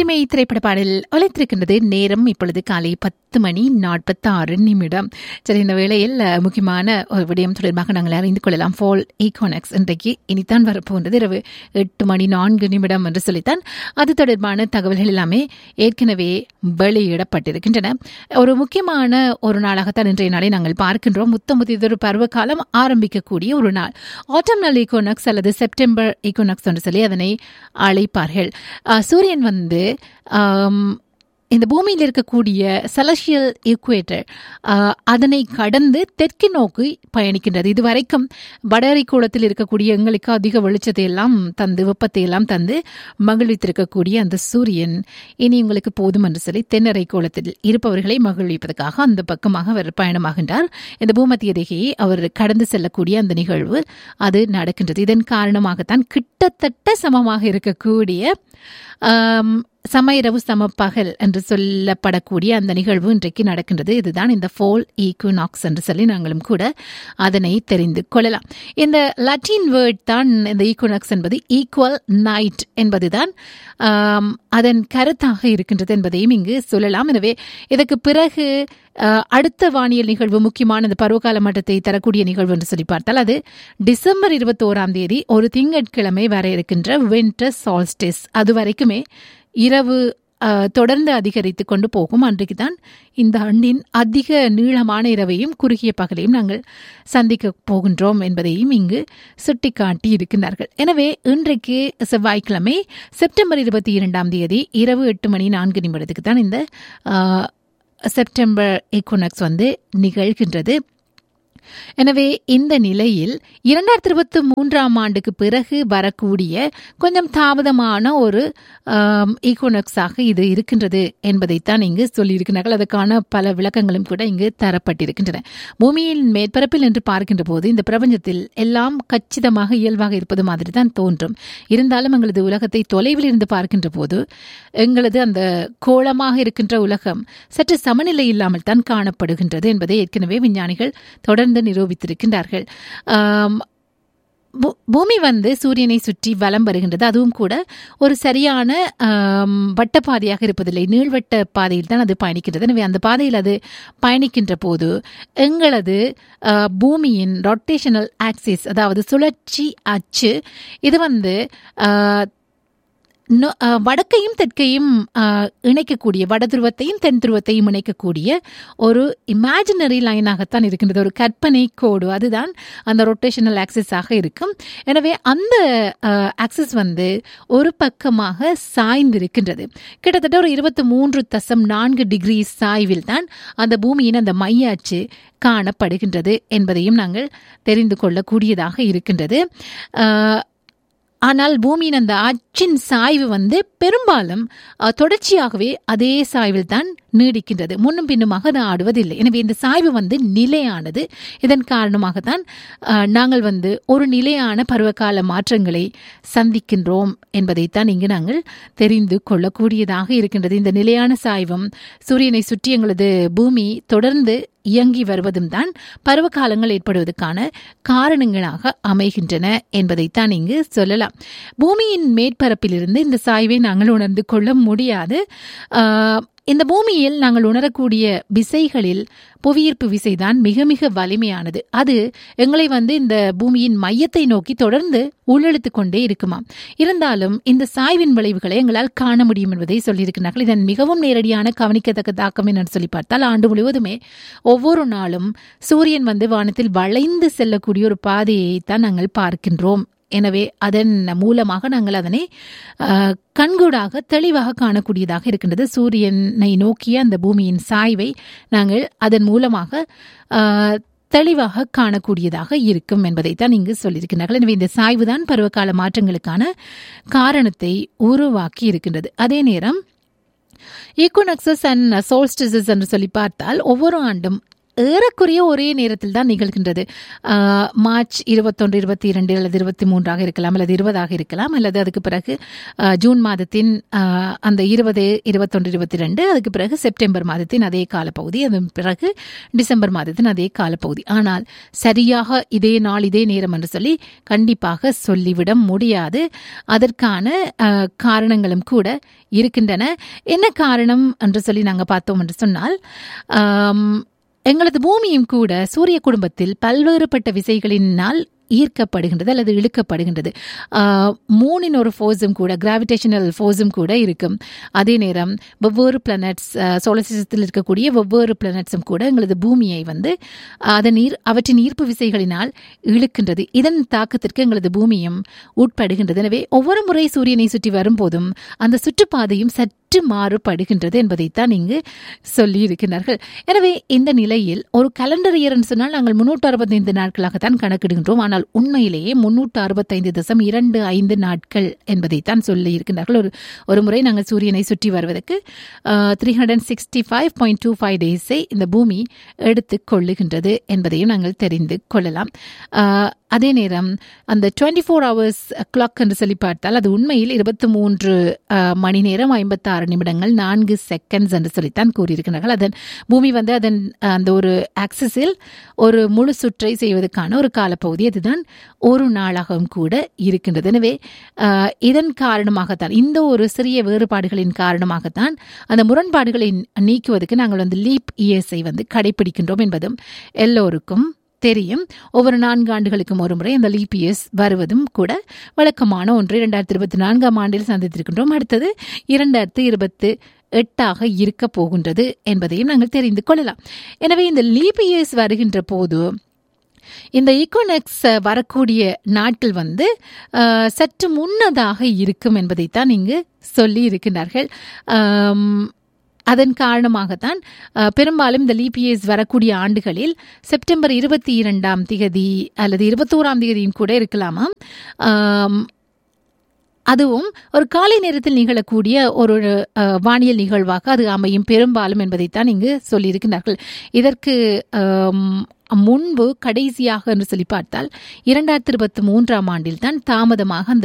உரிமை திரைப்பட பாடல் ஒலித்திருக்கின்றது நேரம் இப்பொழுது காலை பத்து மணி நாற்பத்தி ஆறு நிமிடம் சரி இந்த வேளையில் அஹ், முக்கியமான ஒரு விடயம் தொடர்பாக நாங்கள் அறிந்து கொள்ளலாம் ஃபால் ஈகோனக்ஸ் இன்றைக்கு இனித்தான் வரப்போன்றது இரவு எட்டு மணி நான்கு நிமிடம் என்று சொல்லித்தான் அது தொடர்பான தகவல்கள் எல்லாமே ஏற்கனவே வெளியிடப்பட்டிருக்கின்றன ஒரு முக்கியமான ஒரு நாளாகத்தான் இன்றைய நாளை நாங்கள் பார்க்கின்றோம் முத்த முதியதொரு பருவகாலம் ஆரம்பிக்கக்கூடிய ஒரு நாள் ஆட்டம்னல் ஈகோனக்ஸ் அல்லது செப்டம்பர் ஈகோனக்ஸ் என்று சொல்லி அதனை அழைப்பார்கள் அஹ், சூரியன் வந்து ஆம், இந்த பூமியில் இருக்கக்கூடிய செலஷியல் ஈக்குவேட்டர் அதனை கடந்து தெற்கு நோக்கி பயணிக்கின்றது இதுவரைக்கும் வடஅரைக்கோளத்தில் இருக்கக்கூடிய எங்களுக்கு அதிக வெளிச்சத்தை எல்லாம் தந்து வெப்பத்தை எல்லாம் தந்து மகிழ்வித்திருக்கக்கூடிய அந்த சூரியன் இனி உங்களுக்கு போதும் என்று சொல்லி தென்னரைக்கோளத்தில் இருப்பவர்களை மகிழ்விப்பதற்காக அந்த பக்கமாக அவர் பயணமாகின்றார் இந்த பூமத்திய ரேகையை அவர் கடந்து செல்லக்கூடிய அந்த நிகழ்வு அது நடக்கின்றது இதன் காரணமாகத்தான் கிட்டத்தட்ட சமமாக இருக்கக்கூடிய ஆம், சமயிரவு சமப்பகல் என்று சொல்லப்படக்கூடிய அந்த நிகழ்வு இன்றைக்கு நடக்கின்றது இதுதான் இந்த ஃபோல் ஈக்குனாக்ஸ் என்று சொல்லி நாங்களும் கூட அதனை தெரிந்து கொள்ளலாம் இந்த லட்டின் வேர்ட் தான் இந்த ஈக்குனாக்ஸ் என்பது ஈக்குவல் நைட் என்பதுதான் ஆம், அதன் கருத்தாக இருக்கின்றது என்பதையும் இங்கு சொல்லலாம் எனவே இதற்கு பிறகு அஹ், அடுத்த வானியல் நிகழ்வு முக்கியமான இந்த பருவகால மட்டத்தை தரக்கூடிய நிகழ்வு என்று சொல்லி பார்த்தால் அது டிசம்பர் இருபத்தோராம் தேதி ஒரு திங்கட்கிழமை வர இருக்கின்ற வின்டர் சால்ஸ்டிஸ் அது வரைக்குமே இரவு அஹ், தொடர்ந்து அதிகரித்து கொண்டு போகும் அன்றைக்கு தான் இந்த ஆண்டின் அதிக நீளமான இரவையும் குறுகிய பகலையும் நாங்கள் சந்திக்க போகின்றோம் என்பதையும் இங்கு சுட்டிக்காட்டி இருக்கின்றார்கள் எனவே இன்றைக்கு செவ்வாய்க்கிழமை செப்டம்பர் இருபத்தி இரண்டாம் தேதி இரவு எட்டு மணி நான்கு நிமிடத்துக்கு தான் இந்த அஹ், செப்டம்பர் ஈக்குனக்ஸ் வந்து நிகழ்கின்றது எனவே இந்த நிலையில் இரண்டாயிரத்தி இருபத்தி மூன்றாம் ஆண்டுக்கு பிறகு வரக்கூடிய கொஞ்சம் தாமதமான ஒரு ஈகோனக்ஸாக இது இருக்கின்றது என்பதைத்தான் இங்கு சொல்லியிருக்கிறார்கள் அதற்கான பல விளக்கங்களும் கூட இங்கு தரப்பட்டிருக்கின்றன பூமியின் மேற்பரப்பில் என்று பார்க்கின்ற போது இந்த பிரபஞ்சத்தில் எல்லாம் கச்சிதமாக இயல்பாக இருப்பது மாதிரி தான் தோன்றும் இருந்தாலும் எங்களது உலகத்தை தொலைவில் இருந்து பார்க்கின்ற போது எங்களது அந்த கோளமாக இருக்கின்ற உலகம் சற்று சமநிலை இல்லாமல் தான் காணப்படுகின்றது என்பதை ஏற்கனவே விஞ்ஞானிகள் தொடர்ந்து நிரூபித்திருக்கின்றார்கள் ஆம், பூ- பூமி வந்து சூரியனை சுற்றி வலம் வருகின்றது அதுவும் கூட ஒரு சரியான ஆம், வட்டப்பாதையாக இருப்பதில்லை நீள்வட்ட பாதையில் தான் அது பயணிக்கின்றது எனவே அந்த பாதையில் அது பயணிக்கின்ற போது எங்களது ஆ, பூமியின் ரொட்டேஷனல் ஆக்சிஸ் அதாவது சுழற்சி அச்சு இது வந்து ஆ, நொ- ஆ, வடக்கையும் தெற்கையும் ஆ, இணைக்கக்கூடிய வட துருவத்தையும் தென் துருவத்தையும் இணைக்கக்கூடிய ஒரு இமேஜினரி லைனாகத்தான் இருக்கின்றது ஒரு கற்பனை கோடு அதுதான் அந்த ரொட்டேஷனல் ஆக்சிஸாக இருக்கும் எனவே அந்த ஆக்சிஸ் வந்து ஒரு பக்கமாக சாய்ந்திருக்கின்றது கிட்டத்தட்ட ஒரு இருபத்தி மூன்று தசம் நான்கு டிகிரி சாய்வில் தான் அந்த பூமியின் அந்த மைய அச்சு காணப்படுகின்றது என்பதையும் நாங்கள் தெரிந்து கொள்ளக்கூடியதாக இருக்கின்றது ஆஹ், ஆனால் பூமியின் அந்த அச்சின் சாய்வு வந்து பெரும்பாலும் அஹ், தொடர்ச்சியாகவே அதே சாய்வில் தான் நீடிக்கின்றது முன்னும் பின்னுமாக அது ஆடுவதில்லை எனவே இந்த சாய்வு வந்து நிலையானது இதன் காரணமாகத்தான் அஹ், நாங்கள் வந்து ஒரு நிலையான பருவகால மாற்றங்களை சந்திக்கின்றோம் என்பதைத்தான் இங்கு நாங்கள் தெரிந்து கொள்ளக்கூடியதாக இருக்கின்றது இந்த நிலையான சாய்வும் சூரியனை சுற்றி எங்களது பூமி தொடர்ந்து இயங்கி வருவதும் தான் பருவகாலங்கள் ஏற்படுவதற்கான காரணங்களாக அமைகின்றன என்பதைத்தான் இங்கு சொல்லலாம் பூமியின் மேற்பரப்பிலிருந்து இந்த சாய்வை நாங்கள் உணர்ந்து கொள்ள முடியாது ஆஹ், இந்த பூமியில் நாங்கள் உணரக்கூடிய விசைகளில் புவியீர்ப்பு விசைதான் மிக மிக வலிமையானது அது எங்களை வந்து இந்த பூமியின் மையத்தை நோக்கி தொடர்ந்து உள்ளெழுத்து கொண்டே இருக்குமாம் இருந்தாலும் இந்த சாய்வின் விளைவுகளை எங்களால் காண முடியும் என்பதை சொல்லியிருக்கிறார்கள் இதன் மிகவும் நேரடியான கவனிக்கத்தக்க தாக்கம் என்னன்னு சொல்லி பார்த்தால் ஆண்டு முழுவதுமே ஒவ்வொரு நாளும் சூரியன் வந்து வானத்தில் வளைந்து செல்லக்கூடிய ஒரு பாதையை தான் நாங்கள் பார்க்கின்றோம் எனவே அதன் மூலமாக நாங்கள் அதனை அஹ், கண்கூடாக தெளிவாக காணக்கூடியதாக இருக்கின்றது சூரியனை நோக்கிய அந்த பூமியின் சாய்வை நாங்கள் அதன் மூலமாக அஹ், தெளிவாக காணக்கூடியதாக இருக்கும் என்பதைத்தான் இங்கு சொல்லியிருக்கிறார்கள் எனவே இந்த சாய்வு தான் பருவகால மாற்றங்களுக்கான காரணத்தை உருவாக்கி இருக்கின்றது அதே நேரம் ஈக்குனக்சஸ் அண்ட் சோல்ஸ்டிசஸ் என்று சொல்லி பார்த்தால் ஒவ்வொரு ஆண்டும் ஏறக்குறைய ஒரே நேரத்தில் தான் நிகழ்கின்றது ஆஹ், மார்ச் இருபத்தொன்று இருபத்தி இரண்டு அல்லது இருபத்தி மூன்றாக இருக்கலாம் அல்லது இருபதாக இருக்கலாம் அல்லது அதுக்கு பிறகு ஆஹ், ஜூன் மாதத்தின் ஆஹ், அந்த இருபது இருபத்தொன்று இருபத்தி ரெண்டு அதுக்கு பிறகு செப்டம்பர் மாதத்தின் அதே காலப்பகுதி அதன் பிறகு டிசம்பர் மாதத்தின் அதே காலப்பகுதி ஆனால் சரியாக இதே நாள் இதே நேரம் என்று சொல்லி கண்டிப்பாக சொல்லிவிட முடியாது அதற்கான ஆஹ், காரணங்களும் கூட இருக்கின்றன என்ன காரணம் என்று சொல்லி நாங்கள் பார்த்தோம் என்று சொன்னால் ஆம், எங்களது பூமியும் கூட சூரிய குடும்பத்தில் பல்வேறுபட்ட விசைகளினால் ஈர்க்கப்படுகின்றது அல்லது இழுக்கப்படுகின்றது ஆஹ், மூணின் ஒரு ஃபோர்ஸும் கூட கிராவிடேஷனல் ஃபோர்ஸும் கூட இருக்கும் அதே நேரம் வெவ்வேறு பிளானட்ஸ் சோலர் சிஸ்டத்தில் இருக்கக்கூடிய வெவ்வேறு பிளானட்ஸும் கூட எங்களது பூமியை வந்து அதன் ஈர் அவற்றின் ஈர்ப்பு விசைகளினால் இழுக்கின்றது இதன் தாக்கத்திற்கு எங்களது பூமியும் உட்படுகின்றது எனவே ஒவ்வொரு முறை சூரியனை சுற்றி வரும்போதும் அந்த சுற்றுப்பாதையும் சற்று மாறுபடுகின்றது என்பதைத்தான் இங்கு சொல்லி இருக்கிறார்கள் எனவே இந்த நிலையில் ஒரு கலண்டர் இயர் என்று சொன்னால் நாங்கள் முன்னூற்று அறுபத்தைந்து நாட்களாகத்தான் கணக்கிடுகின்றோம் ஆனால் உண்மையிலேயே முன்னூற்று அறுபத்தைந்து தசம் இரண்டு ஐந்து நாட்கள் என்பதைத்தான் சொல்லி இருக்கின்றார்கள் ஒரு ஒரு முறை நாங்கள் சூரியனை சுற்றி வருவதற்கு three hundred sixty five point two five டேஸை இந்த பூமி எடுத்துக் கொள்ளுகின்றது என்பதையும் நாங்கள் தெரிந்து கொள்ளலாம் ஆஹ், அதே நேரம் அந்த டுவெண்ட்டி ஃபோர் ஹவர்ஸ் கிளாக் என்று சொல்லி பார்த்தால் அது உண்மையில் இருபத்தி மூன்று மணி நேரம் ஐம்பத்தாறு நிமிடங்கள் நான்கு செகண்ட்ஸ் என்று சொல்லித்தான் கூறியிருக்கிறார்கள் அதன் பூமி வந்து அதன் அஹ், அந்த ஒரு ஆக்சிஸில் ஒரு முழு சுற்றை செய்வதற்கான ஒரு காலப்பகுதி அதுதான் ஒரு நாளாகவும் கூட இருக்கின்றது எனவே அஹ், இதன் காரணமாகத்தான் இந்த ஒரு சிறிய வேறுபாடுகளின் காரணமாகத்தான் அந்த முரண்பாடுகளை நீக்குவதற்கு நாங்கள் வந்து லீப் இயர்ஸை வந்து கடைபிடிக்கின்றோம் என்பதும் எல்லோருக்கும் தெரியும் ஒவ்வொரு நான்கு ஆண்டுகளுக்கும் ஒரு முறை அந்த லீபிஎஸ் வருவதும் கூட வழக்கமான ஒன்று இரண்டாயிரத்தி இருபத்தி நான்காம் ஆண்டில் சந்தித்திருக்கின்றோம் அடுத்தது இரண்டாயிரத்தி இருபத்து எட்டாக இருக்க போகின்றது என்பதையும் நாங்கள் தெரிந்து கொள்ளலாம் எனவே இந்த லீபிஎஸ் வருகின்ற போது இந்த ஈகோனெக்ஸ் வரக்கூடிய நாட்கள் வந்து அஹ், சற்று முன்னதாக இருக்கும் என்பதைத்தான் இங்கு சொல்லி இருக்கின்றார்கள் ஆம், அதன் காரணமாகத்தான் அஹ், பெரும்பாலும் இந்த லீபிஎஸ் வரக்கூடிய ஆண்டுகளில் செப்டம்பர் இருபத்தி இரண்டாம் திகதி அல்லது இருபத்தோராம் திகதியும் கூட இருக்கலாமாம் ஆம், அதுவும் ஒரு காலை நேரத்தில் நிகழக்கூடிய ஒரு அஹ், வானியல் நிகழ்வாக அது அமையும் பெரும்பாலும் என்பதைத்தான் இங்கு சொல்லியிருக்கிறார்கள் இதற்கு ஆம், முன்பு கடைசியாக என்று சொல்லி பார்த்தால் இரண்டாயிரத்தி இருபத்தி மூன்றாம் ஆண்டில் தான் தாமதமாக அந்த